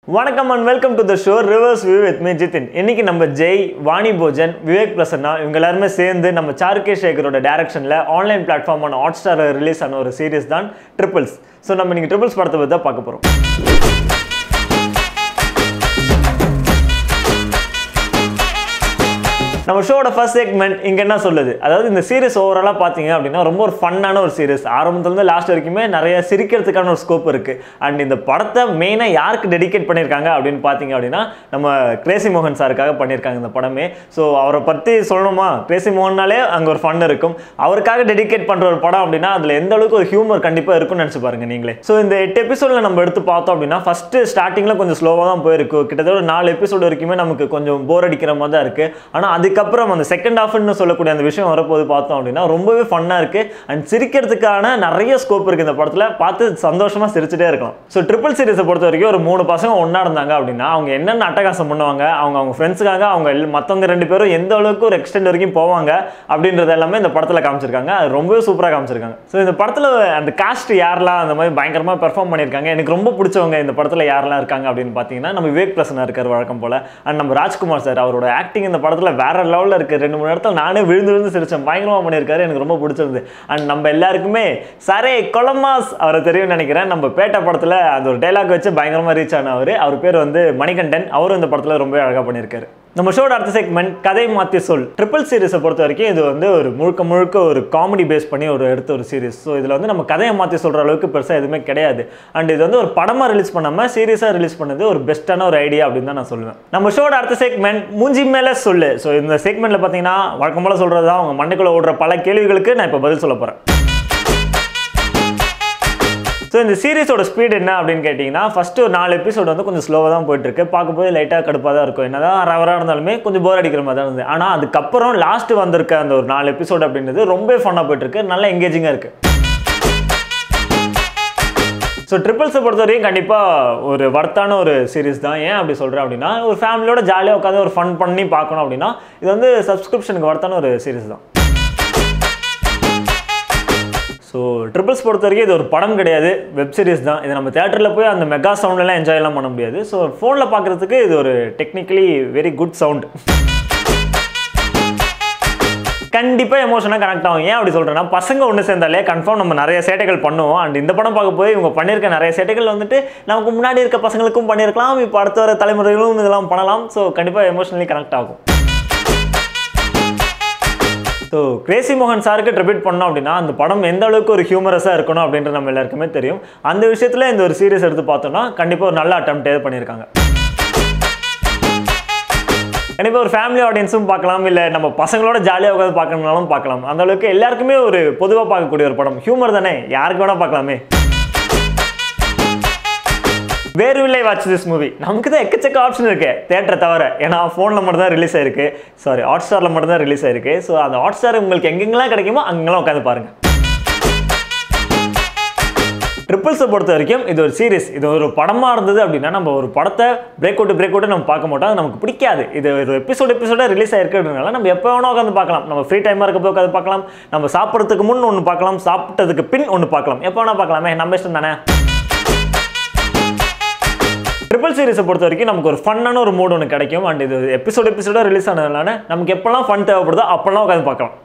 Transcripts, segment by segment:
வணக்கம் and welcome to the show reverse view with me Jithin இன்னைக்கு நம்ம ஜெய் வாணி போஜன் விவேக் பிரசன்னா இவங்க எல்லாருமே சேர்ந்து நம்ம சாருகே சேகரோட டைரக்ஷனில் ஆன்லைன் பிளாட்ஃபார்மான ஹாட் ஸ்டார் ரிலீஸ் ஆன ஒரு சீரிஸ் தான் ட்ரிபிள்ஸ் ஸோ நம்ம இன்னைக்கு ட்ரிபிள்ஸ் படத்தை பற்றி தான் பார்க்க போகிறோம் நம்ம ஷோட ஃபர்ஸ்ட் செக்மெண்ட் இங்கே என்ன சொல்லுது அதாவது இந்த சீரிஸ் ஓவராலாக பார்த்தீங்க அப்படின்னா ரொம்ப ஒரு ஃபன்னான ஒரு சீரிஸ் ஆரம்பத்துலேருந்து லாஸ்ட் வரைக்குமே நிறைய சிரிக்கிறதுக்கான ஒரு ஸ்கோப் இருக்குது அண்ட் இந்த படத்தை மெயினாக யாருக்கு டெடிகேட் பண்ணியிருக்காங்க அப்படின்னு பார்த்தீங்க அப்படின்னா நம்ம கிரேசி மோகன் சாருக்காக பண்ணியிருக்காங்க இந்த படமே ஸோ அவரை பற்றி சொல்லணுமா கிரேசி மோகன்னாலே அங்கே ஒரு ஃபன் இருக்கும் அவருக்காக டெடிகேட் பண்ணுற ஒரு படம் அப்படின்னா அதில் எந்த அளவுக்கு ஒரு ஹியூமர் கண்டிப்பாக இருக்கும்னு நினச்சி பாருங்க நீங்களே ஸோ இந்த எட்டு எபிசோடில் நம்ம எடுத்து பார்த்தோம் அப்படின்னா ஃபஸ்ட்டு ஸ்டார்டிங்கில் கொஞ்சம் ஸ்லோவாக தான் போயிருக்கு கிட்டத்தட்ட ஒரு நாலு எபிசோடு வரைக்குமே நமக்கு கொஞ்சம் போர் அடிக்கிற மாதிரி தான் இருக்குது ஆனால் அதுக்கப்புறம் அந்த செகண்ட் ஹாஃப்னு சொல்லக்கூடிய அந்த விஷயம் வரப்போது பார்த்தோம் அப்படின்னா ரொம்பவே ஃபன்னாக இருக்குது அண்ட் சிரிக்கிறதுக்கான நிறைய ஸ்கோப் இருக்குது இந்த படத்தில் பார்த்து சந்தோஷமாக சிரிச்சுட்டே இருக்கலாம் ஸோ ட்ரிபிள் சீரிஸை பொறுத்த வரைக்கும் ஒரு மூணு பசங்க ஒன்றா இருந்தாங்க அப்படின்னா அவங்க என்னென்ன அட்டகாசம் பண்ணுவாங்க அவங்க அவங்க ஃப்ரெண்ட்ஸுக்காக அவங்க மற்றவங்க ரெண்டு பேரும் எந்த அளவுக்கு ஒரு எக்ஸ்டெண்ட் வரைக்கும் போவாங்க அப்படின்றது எல்லாமே இந்த படத்தில் காமிச்சிருக்காங்க அது ரொம்பவே சூப்பராக காமிச்சிருக்காங்க ஸோ இந்த படத்தில் அந்த காஸ்ட் யாரெல்லாம் அந்த மாதிரி பயங்கரமாக பெர்ஃபார்ம் பண்ணியிருக்காங்க எனக்கு ரொம்ப பிடிச்சவங்க இந்த படத்தில் யாரெல்லாம் இருக்காங்க அப்படின்னு பார்த்தீங்கன்னா நம்ம விவேக் பிரசன்னா இருக்கார் வழக்கம் போல் அண்ட் நம்ம ராஜ்குமார் சார் அவரோட ஆக்டிங் இந்த படத்தில் வேற லெவலில் இருக்குது ரெண்டு மூணு இடத்துல நானே விழுந்து விழுந்து சிரிச்சேன் பயங்கரமாக பண்ணியிருக்காரு எனக்கு ரொம்ப பிடிச்சிருந்து அண்ட் நம்ம எல்லாருக்குமே சரே கொலமாஸ் அவரை தெரியும்னு நினைக்கிறேன் நம்ம பேட்டை படத்தில் அந்த ஒரு டைலாக் வச்சு பயங்கரமாக ரீச் ஆன அவர் அவர் பேர் வந்து மணிகண்டன் அவரும் இந்த படத்தில் ரொம்ப அழகாக பண்ணியிருக்காரு நம்ம ஷோட அடுத்த செக்மெண்ட் கதை மாற்றி சொல் ட்ரிபிள் சீரிஸை பொறுத்த வரைக்கும் இது வந்து ஒரு முழுக்க முழுக்க ஒரு காமெடி பேஸ் பண்ணி ஒரு எடுத்த ஒரு சீரிஸ் ஸோ இதில் வந்து நம்ம கதையை மாற்றி சொல்கிற அளவுக்கு பெருசாக எதுவுமே கிடையாது அண்ட் இது வந்து ஒரு படமாக ரிலீஸ் பண்ணாமல் சீரியஸாக ரிலீஸ் பண்ணது ஒரு பெஸ்ட்டான ஒரு ஐடியா அப்படின்னு தான் நான் சொல்லுவேன் நம்ம ஷோட அடுத்த செக்மெண்ட் மூஞ்சி மேலே சொல்லு ஸோ இந்த செக்மெண்ட்டில் பார்த்தீங்கன்னா வழக்கம் போல் சொல்கிறது தான் அவங்க மண்ணுக்குள்ளே ஓடுற பல கேள்விகளுக்கு நான் இப்போ பதில் சொல்ல போகிறேன் ஸோ இந்த சீரிஸோட ஸ்பீட் என்ன அப்படின்னு கேட்டிங்கன்னா ஃபஸ்ட்டு ஒரு நாலு எபிசோட் வந்து கொஞ்சம் ஸ்லோவாக தான் போயிட்டுருக்கு பார்க்கும்போது லைட்டாக கடுப்பாக தான் இருக்கும் என்ன தான் ரவராக இருந்தாலுமே கொஞ்சம் போர் அடிக்கிற மாதிரி தான் இருந்தது ஆனால் அதுக்கப்புறம் லாஸ்ட்டு வந்திருக்க அந்த ஒரு நாலு எபிசோட் அப்படின்றது ரொம்ப ஃபன்னாக போயிட்டுருக்கு நல்லா எங்கேஜிங்காக இருக்குது ஸோ ட்ரிபிள்ஸை பொறுத்த வரைக்கும் கண்டிப்பாக ஒரு வர்த்தான ஒரு சீரிஸ் தான் ஏன் அப்படி சொல்கிறேன் அப்படின்னா ஒரு ஃபேமிலியோட ஜாலியாக உட்காந்து ஒரு ஃபன் பண்ணி பார்க்கணும் அப்படின்னா இது வந்து சப்ஸ்கிரிப்ஷனுக்கு வர்த்தான ஒரு சீரிஸ் தான் ஸோ ட்ரிபிள்ஸ் பொறுத்த வரைக்கும் இது ஒரு படம் கிடையாது வெப் சீரிஸ் தான் இது நம்ம தேட்டரில் போய் அந்த மெகா சவுண்ட்லாம் என்ஜாய்லாம் பண்ண முடியாது ஸோ ஃபோனில் பார்க்குறதுக்கு இது ஒரு டெக்னிக்கலி வெரி குட் சவுண்ட் கண்டிப்பாக எமோஷனாக கனெக்ட் ஆகும் ஏன் அப்படி சொல்கிறேன்னா பசங்க ஒன்று சேர்ந்தாலே கன்ஃபார்ம் நம்ம நிறைய சேட்டைகள் பண்ணுவோம் அண்ட் இந்த படம் பார்க்க போய் இவங்க பண்ணியிருக்க நிறைய சேட்டைகள் வந்துட்டு நமக்கு முன்னாடி இருக்க பசங்களுக்கும் பண்ணியிருக்கலாம் இப்போ அடுத்த வர தலைமுறைகளும் இதெல்லாம் பண்ணலாம் ஸோ கண்டிப்பாக எமோஷனலி கனெக்ட் ஆகும் ஸோ கிரேசி மோகன் சாருக்கு ட்ரிபியூட் பண்ணோம் அப்படின்னா அந்த படம் எந்த அளவுக்கு ஒரு ஹியூமரஸாக இருக்கணும் அப்படின்றது நம்ம எல்லாருக்குமே தெரியும் அந்த விஷயத்தில் இந்த ஒரு சீரியஸ் எடுத்து பார்த்தோம்னா கண்டிப்பாக ஒரு நல்ல அட்டம்ப்டே பண்ணியிருக்காங்க கண்டிப்பாக ஒரு ஃபேமிலி ஆடியன்ஸும் பார்க்கலாம் இல்லை நம்ம பசங்களோட ஜாலியாக உட்காந்து பார்க்கணுனாலும் பார்க்கலாம் அந்த அளவுக்கு எல்லாருக்குமே ஒரு பொதுவாக பார்க்கக்கூடிய ஒரு படம் ஹியூமர் தானே யாருக்கு வேணால் பார்க்கலாமே வேறு இல்லை வாட்ச் திஸ் மூவி நமக்கு தான் எக்கச்சக்க ஆப்ஷன் இருக்கு தேட்டரை தவிர ஏன்னா ஃபோனில் மட்டும் தான் ரிலீஸ் ஆயிருக்கு சாரி ஹாட் ஸ்டாரில் மட்டும் தான் ரிலீஸ் ஆயிருக்கு ஸோ அந்த ஹாட் ஸ்டார் உங்களுக்கு எங்கெங்கெல்லாம் கிடைக்குமோ அங்கெல்லாம் உட்காந்து பாருங்க ட்ரிபிள்ஸை பொறுத்த வரைக்கும் இது ஒரு சீரிஸ் இது ஒரு படமாக இருந்தது அப்படின்னா நம்ம ஒரு படத்தை பிரேக் அவுட் பிரேக் அவுட் நம்ம பார்க்க மாட்டோம் அது நமக்கு பிடிக்காது இது ஒரு எபிசோட் எபிசோடாக ரிலீஸ் ஆயிருக்கிறதுனால நம்ம எப்போ வேணா உட்காந்து பார்க்கலாம் நம்ம ஃப்ரீ டைமாக இருக்க போய் உட்காந்து பார்க்கலாம் நம்ம சாப்பிட்றதுக்கு முன் ஒன்று பார்க்கலாம் சாப்பிட்டதுக்கு பின் ஒன்று பார்க்கலாம் எப்போ வேணா பார்க்கலாமே நம்ம இஷ்டம் தானே ட்ரிபிள் சீரிஸை பொறுத்த வரைக்கும் நமக்கு ஒரு ஃபன்னான ஒரு மூட் ஒன்று கிடைக்கும் அண்ட் இது எபிசோட் எபிசோடாக ரிலீஸ் ஆனதுனால நமக்கு எப்போல்லாம் ஃபன் தேவைப்படுதோ அப்போல்லாம் உட்காந்து பார்க்கலாம்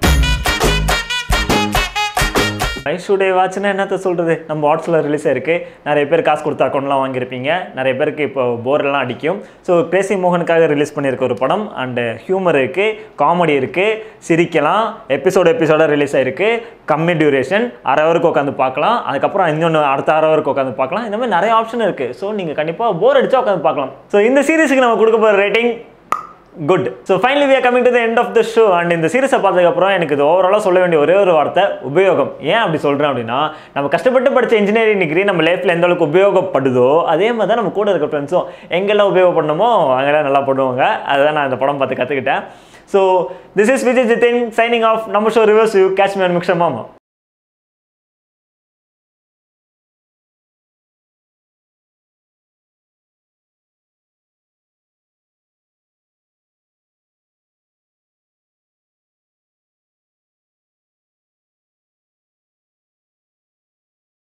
ஐஷுடே வாட்ச்னா என்னத்த சொல்கிறது நம்ம வாட்ஸில் ரிலீஸ் ஆயிருக்கு நிறைய பேர் காசு கொடுத்து அக்கௌண்ட்லாம் வாங்கியிருப்பீங்க நிறைய பேருக்கு இப்போ போரெல்லாம் அடிக்கும் ஸோ கிரேசி மோகனுக்காக ரிலீஸ் பண்ணியிருக்க ஒரு படம் அண்டு ஹியூமர் இருக்குது காமெடி இருக்குது சிரிக்கலாம் எபிசோடு எபிசோடாக ரிலீஸ் ஆயிருக்கு கம்மி டியூரேஷன் அரை ஹவருக்கு உட்காந்து பார்க்கலாம் அதுக்கப்புறம் இன்னொன்று அடுத்த அரை ஹவருக்கு உட்காந்து பார்க்கலாம் இந்த மாதிரி நிறைய ஆப்ஷன் இருக்குது ஸோ நீங்கள் கண்டிப்பாக போர் அடிச்சா உட்காந்து பார்க்கலாம் ஸோ இந்த சீரிஸுக்கு நம்ம கொடுக்க போகிற rating good so finally we are coming to the end of the show and இந்த சீரிஸை பார்த்ததுக்கப்புறம் எனக்கு இது ஓவராலாக சொல்ல வேண்டிய ஒரே ஒரு வார்த்தை உபயோகம் ஏன் அப்படி சொல்கிறேன் அப்படின்னா நம்ம கஷ்டப்பட்டு படித்த இன்ஜினியரிங் டிகிரி நம்ம லைஃப்பில் எந்த அளவுக்கு உபயோகப்படுதோ அதே மாதிரி தான் நம்ம கூட இருக்க ஃப்ரெண்ட்ஸும் எங்கெல்லாம் உபயோகப்படணுமோ அங்கெல்லாம் நல்லா பண்ணுவாங்க அதுதான் நான் இந்த படம் பார்த்து கற்றுக்கிட்டேன் so this is Vijay Jithin signing off நம்ம show reverse you cash man mixture மாமா